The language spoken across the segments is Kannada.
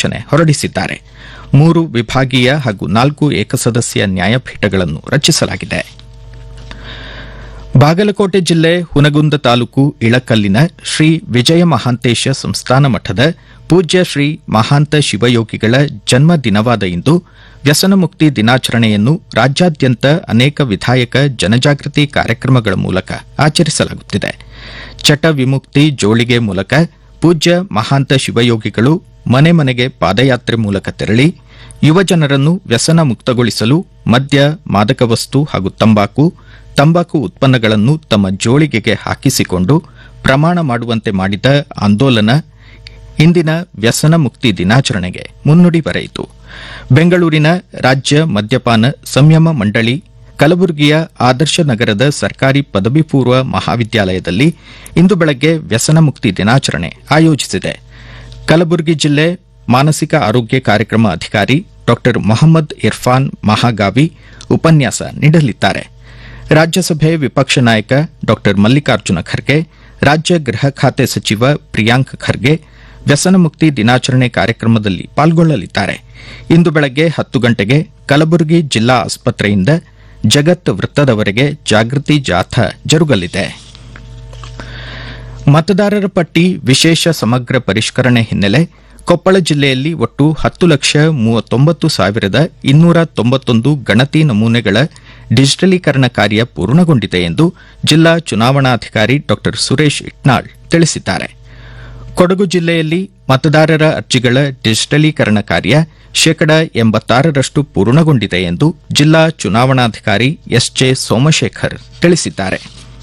ಅಧಿಸೂಚನೆ ಹೊರಡಿಸಿದ್ದಾರೆ ಮೂರು ವಿಭಾಗೀಯ ಹಾಗೂ ನಾಲ್ಕು ಏಕಸದಸ್ಯ ನ್ಯಾಯಪೀಠಗಳನ್ನು ರಚಿಸಲಾಗಿದೆ ಬಾಗಲಕೋಟೆ ಜಿಲ್ಲೆ ಹುನಗುಂದ ತಾಲೂಕು ಇಳಕಲ್ಲಿನ ಶ್ರೀ ವಿಜಯ ಮಹಾಂತೇಶ ಸಂಸ್ಥಾನ ಮಠದ ಪೂಜ್ಯ ಶ್ರೀ ಮಹಾಂತ ಶಿವಯೋಗಿಗಳ ಜನ್ಮ ದಿನವಾದ ಇಂದು ವ್ಯಸನ ಮುಕ್ತಿ ದಿನಾಚರಣೆಯನ್ನು ರಾಜ್ಯಾದ್ಯಂತ ಅನೇಕ ವಿಧಾಯಕ ಜನಜಾಗೃತಿ ಕಾರ್ಯಕ್ರಮಗಳ ಮೂಲಕ ಆಚರಿಸಲಾಗುತ್ತಿದೆ ಚಟ ವಿಮುಕ್ತಿ ಜೋಳಿಗೆ ಮೂಲಕ ಪೂಜ್ಯ ಮಹಾಂತ ಶಿವಯೋಗಿಗಳು ಮನೆ ಮನೆಗೆ ಪಾದಯಾತ್ರೆ ಮೂಲಕ ತೆರಳಿ ಯುವಜನರನ್ನು ವ್ಯಸನ ಮುಕ್ತಗೊಳಿಸಲು ಮದ್ಯ ಮಾದಕ ವಸ್ತು ಹಾಗೂ ತಂಬಾಕು ತಂಬಾಕು ಉತ್ಪನ್ನಗಳನ್ನು ತಮ್ಮ ಜೋಳಿಗೆಗೆ ಹಾಕಿಸಿಕೊಂಡು ಪ್ರಮಾಣ ಮಾಡುವಂತೆ ಮಾಡಿದ ಆಂದೋಲನ ಇಂದಿನ ವ್ಯಸನ ಮುಕ್ತಿ ದಿನಾಚರಣೆಗೆ ಮುನ್ನುಡಿ ಬರೆಯಿತು ಬೆಂಗಳೂರಿನ ರಾಜ್ಯ ಮದ್ಯಪಾನ ಸಂಯಮ ಮಂಡಳಿ ಕಲಬುರಗಿಯ ಆದರ್ಶ ನಗರದ ಸರ್ಕಾರಿ ಪದವಿ ಪೂರ್ವ ಮಹಾವಿದ್ಯಾಲಯದಲ್ಲಿ ಇಂದು ಬೆಳಗ್ಗೆ ವ್ಯಸನ ಮುಕ್ತಿ ದಿನಾಚರಣೆ ಆಯೋಜಿಸಿದೆ ಕಲಬುರಗಿ ಜಿಲ್ಲೆ ಮಾನಸಿಕ ಆರೋಗ್ಯ ಕಾರ್ಯಕ್ರಮ ಅಧಿಕಾರಿ ಡಾ ಮೊಹಮ್ಮದ್ ಇರ್ಫಾನ್ ಮಹಾಗಾವಿ ಉಪನ್ಯಾಸ ನೀಡಲಿದ್ದಾರೆ ರಾಜ್ಯಸಭೆ ವಿಪಕ್ಷ ನಾಯಕ ಡಾ ಮಲ್ಲಿಕಾರ್ಜುನ ಖರ್ಗೆ ರಾಜ್ಯ ಗೃಹ ಖಾತೆ ಸಚಿವ ಪ್ರಿಯಾಂಕ್ ಖರ್ಗೆ ವ್ಯಸನ ಮುಕ್ತಿ ದಿನಾಚರಣೆ ಕಾರ್ಯಕ್ರಮದಲ್ಲಿ ಪಾಲ್ಗೊಳ್ಳಲಿದ್ದಾರೆ ಇಂದು ಬೆಳಗ್ಗೆ ಹತ್ತು ಗಂಟೆಗೆ ಕಲಬುರಗಿ ಜಿಲ್ಲಾ ಆಸ್ಪತ್ರೆಯಿಂದ ಜಗತ್ ವೃತ್ತದವರೆಗೆ ಜಾಗೃತಿ ಜಾಥಾ ಜರುಗಲಿದೆ ಮತದಾರರ ಪಟ್ಟಿ ವಿಶೇಷ ಸಮಗ್ರ ಪರಿಷ್ಕರಣೆ ಹಿನ್ನೆಲೆ ಕೊಪ್ಪಳ ಜಿಲ್ಲೆಯಲ್ಲಿ ಒಟ್ಟು ಹತ್ತು ಲಕ್ಷ ಮೂವತ್ತೊಂಬತ್ತು ಸಾವಿರದ ಇನ್ನೂರ ತೊಂಬತ್ತೊಂದು ಗಣತಿ ನಮೂನೆಗಳ ಡಿಜಿಟಲೀಕರಣ ಕಾರ್ಯ ಪೂರ್ಣಗೊಂಡಿದೆ ಎಂದು ಜಿಲ್ಲಾ ಚುನಾವಣಾಧಿಕಾರಿ ಡಾ ಸುರೇಶ್ ಇಟ್ನಾಳ್ ತಿಳಿಸಿದ್ದಾರೆ ಕೊಡಗು ಜಿಲ್ಲೆಯಲ್ಲಿ ಮತದಾರರ ಅರ್ಜಿಗಳ ಡಿಜಿಟಲೀಕರಣ ಕಾರ್ಯ ಶೇಕಡ ಎಂಬತ್ತಾರರಷ್ಟು ಪೂರ್ಣಗೊಂಡಿದೆ ಎಂದು ಜಿಲ್ಲಾ ಚುನಾವಣಾಧಿಕಾರಿ ಎಸ್ಜೆ ಸೋಮಶೇಖರ್ ತಿಳಿಸಿದ್ದಾರೆ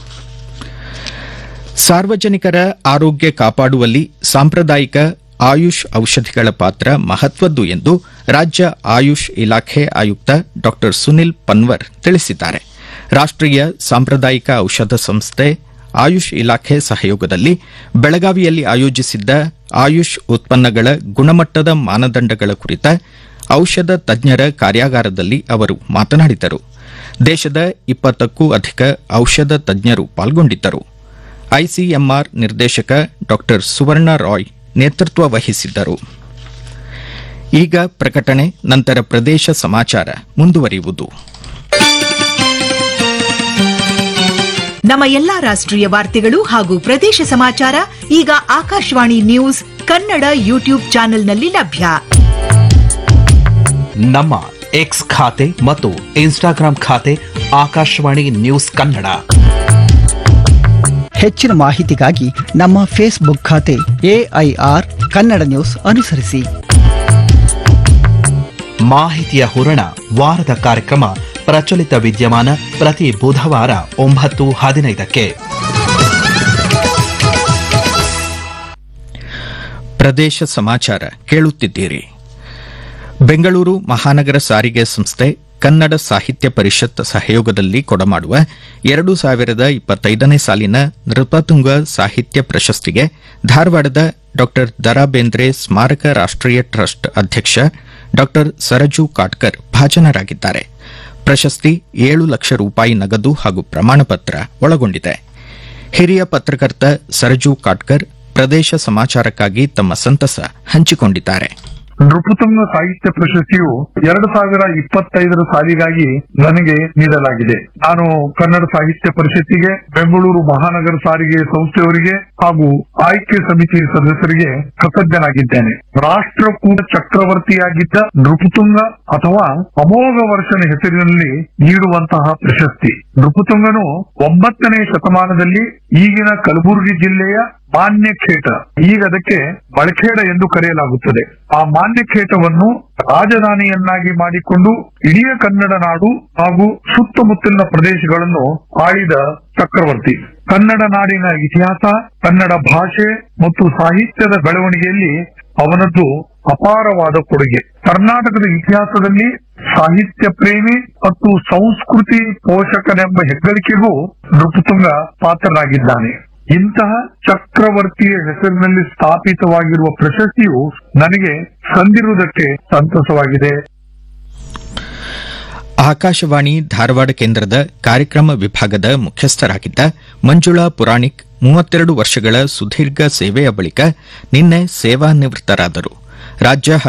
ಸಾರ್ವಜನಿಕರ ಆರೋಗ್ಯ ಕಾಪಾಡುವಲ್ಲಿ ಸಾಂಪ್ರದಾಯಿಕ ಆಯುಷ್ ಔಷಧಿಗಳ ಪಾತ್ರ ಮಹತ್ವದ್ದು ಎಂದು ರಾಜ್ಯ ಆಯುಷ್ ಇಲಾಖೆ ಆಯುಕ್ತ ಡಾ ಸುನಿಲ್ ಪನ್ವರ್ ತಿಳಿಸಿದ್ದಾರೆ ರಾಷ್ಟೀಯ ಸಾಂಪ್ರದಾಯಿಕ ಔಷಧ ಸಂಸ್ಥೆ ಆಯುಷ್ ಇಲಾಖೆ ಸಹಯೋಗದಲ್ಲಿ ಬೆಳಗಾವಿಯಲ್ಲಿ ಆಯೋಜಿಸಿದ್ದ ಆಯುಷ್ ಉತ್ಪನ್ನಗಳ ಗುಣಮಟ್ಟದ ಮಾನದಂಡಗಳ ಕುರಿತ ಔಷಧ ತಜ್ಞರ ಕಾರ್ಯಾಗಾರದಲ್ಲಿ ಅವರು ಮಾತನಾಡಿದರು ದೇಶದ ಇಪ್ಪತ್ತಕ್ಕೂ ಅಧಿಕ ಔಷಧ ತಜ್ಞರು ಪಾಲ್ಗೊಂಡಿದ್ದರು ಐಸಿಎಂಆರ್ ನಿರ್ದೇಶಕ ಡಾ ಸುವರ್ಣ ರಾಯ್ ನೇತೃತ್ವ ವಹಿಸಿದ್ದರು ಈಗ ಪ್ರಕಟಣೆ ನಂತರ ಪ್ರದೇಶ ಸಮಾಚಾರ ಮುಂದುವರಿಯುವುದು ನಮ್ಮ ಎಲ್ಲಾ ರಾಷ್ಟ್ರೀಯ ವಾರ್ತೆಗಳು ಹಾಗೂ ಪ್ರದೇಶ ಸಮಾಚಾರ ಈಗ ಆಕಾಶವಾಣಿ ನ್ಯೂಸ್ ಕನ್ನಡ ಯೂಟ್ಯೂಬ್ ಚಾನೆಲ್ನಲ್ಲಿ ಲಭ್ಯ ನಮ್ಮ ಎಕ್ಸ್ ಖಾತೆ ಮತ್ತು ಇನ್ಸ್ಟಾಗ್ರಾಂ ಖಾತೆ ಆಕಾಶವಾಣಿ ನ್ಯೂಸ್ ಕನ್ನಡ ಹೆಚ್ಚಿನ ಮಾಹಿತಿಗಾಗಿ ನಮ್ಮ ಫೇಸ್ಬುಕ್ ಖಾತೆ ಎಐಆರ್ ಕನ್ನಡ ನ್ಯೂಸ್ ಅನುಸರಿಸಿ ಮಾಹಿತಿಯ ಹೂರಣ ವಾರದ ಕಾರ್ಯಕ್ರಮ ಪ್ರಚಲಿತ ವಿದ್ಯಮಾನ ಪ್ರತಿ ಬುಧವಾರ ಒಂಬತ್ತು ಹದಿನೈದಕ್ಕೆ ಪ್ರದೇಶ ಸಮಾಚಾರ ಕೇಳುತ್ತಿದ್ದೀರಿ ಬೆಂಗಳೂರು ಮಹಾನಗರ ಸಾರಿಗೆ ಸಂಸ್ಥೆ ಕನ್ನಡ ಸಾಹಿತ್ಯ ಪರಿಷತ್ ಸಹಯೋಗದಲ್ಲಿ ಕೊಡಮಾಡುವ ಎರಡು ಸಾವಿರದ ಇಪ್ಪತ್ತೈದನೇ ಸಾಲಿನ ನೃಪತುಂಗ ಸಾಹಿತ್ಯ ಪ್ರಶಸ್ತಿಗೆ ಧಾರವಾಡದ ಡಾ ದರಾ ಬೇಂದ್ರೆ ಸ್ಮಾರಕ ರಾಷ್ಟೀಯ ಟ್ರಸ್ಟ್ ಅಧ್ಯಕ್ಷ ಡಾ ಸರಜು ಕಾಟ್ಕರ್ ಭಾಜನರಾಗಿದ್ದಾರೆ ಪ್ರಶಸ್ತಿ ಏಳು ಲಕ್ಷ ರೂಪಾಯಿ ನಗದು ಹಾಗೂ ಪ್ರಮಾಣಪತ್ರ ಒಳಗೊಂಡಿದೆ ಹಿರಿಯ ಪತ್ರಕರ್ತ ಸರಜು ಕಾಟ್ಕರ್ ಪ್ರದೇಶ ಸಮಾಚಾರಕ್ಕಾಗಿ ತಮ್ಮ ಸಂತಸ ಹಂಚಿಕೊಂಡಿದ್ದಾರೆ ನೃಪತುಂಗ ಸಾಹಿತ್ಯ ಪ್ರಶಸ್ತಿಯು ಎರಡು ಸಾವಿರ ಇಪ್ಪತ್ತೈದರ ಸಾಲಿಗಾಗಿ ನನಗೆ ನೀಡಲಾಗಿದೆ ನಾನು ಕನ್ನಡ ಸಾಹಿತ್ಯ ಪರಿಷತ್ತಿಗೆ ಬೆಂಗಳೂರು ಮಹಾನಗರ ಸಾರಿಗೆ ಸಂಸ್ಥೆಯವರಿಗೆ ಹಾಗೂ ಆಯ್ಕೆ ಸಮಿತಿ ಸದಸ್ಯರಿಗೆ ಕೃತಜ್ಞನಾಗಿದ್ದೇನೆ ರಾಷ್ಟ್ರಕೂಟ ಚಕ್ರವರ್ತಿಯಾಗಿದ್ದ ನೃಪತುಂಗ ಅಥವಾ ಅಮೋಘ ವರ್ಷನ ಹೆಸರಿನಲ್ಲಿ ನೀಡುವಂತಹ ಪ್ರಶಸ್ತಿ ನೃಪತುಂಗನು ಒಂಬತ್ತನೇ ಶತಮಾನದಲ್ಲಿ ಈಗಿನ ಕಲಬುರಗಿ ಜಿಲ್ಲೆಯ ಮಾನ್ಯಖೇಟ ಈಗ ಅದಕ್ಕೆ ಬಳಖೇಡ ಎಂದು ಕರೆಯಲಾಗುತ್ತದೆ ಆ ಮಾನ್ಯಖೇಟವನ್ನು ರಾಜಧಾನಿಯನ್ನಾಗಿ ಮಾಡಿಕೊಂಡು ಇಡೀ ಕನ್ನಡ ನಾಡು ಹಾಗೂ ಸುತ್ತಮುತ್ತಲಿನ ಪ್ರದೇಶಗಳನ್ನು ಆಳಿದ ಚಕ್ರವರ್ತಿ ಕನ್ನಡ ನಾಡಿನ ಇತಿಹಾಸ ಕನ್ನಡ ಭಾಷೆ ಮತ್ತು ಸಾಹಿತ್ಯದ ಬೆಳವಣಿಗೆಯಲ್ಲಿ ಅವನದ್ದು ಅಪಾರವಾದ ಕೊಡುಗೆ ಕರ್ನಾಟಕದ ಇತಿಹಾಸದಲ್ಲಿ ಸಾಹಿತ್ಯ ಪ್ರೇಮಿ ಮತ್ತು ಸಂಸ್ಕೃತಿ ಪೋಷಕನೆಂಬ ಹೆಗ್ಗಳಿಕೆಗೂ ನೃಪತುಂಗ ಪಾತ್ರನಾಗಿದ್ದಾನೆ ಇಂತಹ ಚಕ್ರವರ್ತಿಯ ಹೆಸರಿನಲ್ಲಿ ಸ್ಥಾಪಿತವಾಗಿರುವ ಪ್ರಶಸ್ತಿಯು ನನಗೆ ಸಂದಿರುವುದಕ್ಕೆ ಸಂತಸವಾಗಿದೆ ಆಕಾಶವಾಣಿ ಧಾರವಾಡ ಕೇಂದ್ರದ ಕಾರ್ಯಕ್ರಮ ವಿಭಾಗದ ಮುಖ್ಯಸ್ಥರಾಗಿದ್ದ ಮಂಜುಳಾ ಪುರಾಣಿಕ್ ಮೂವತ್ತೆರಡು ವರ್ಷಗಳ ಸುದೀರ್ಘ ಸೇವೆಯ ಬಳಿಕ ನಿನ್ನೆ ಸೇವಾನಿವೃತ್ತರಾದರು ರಾಜ್ಯ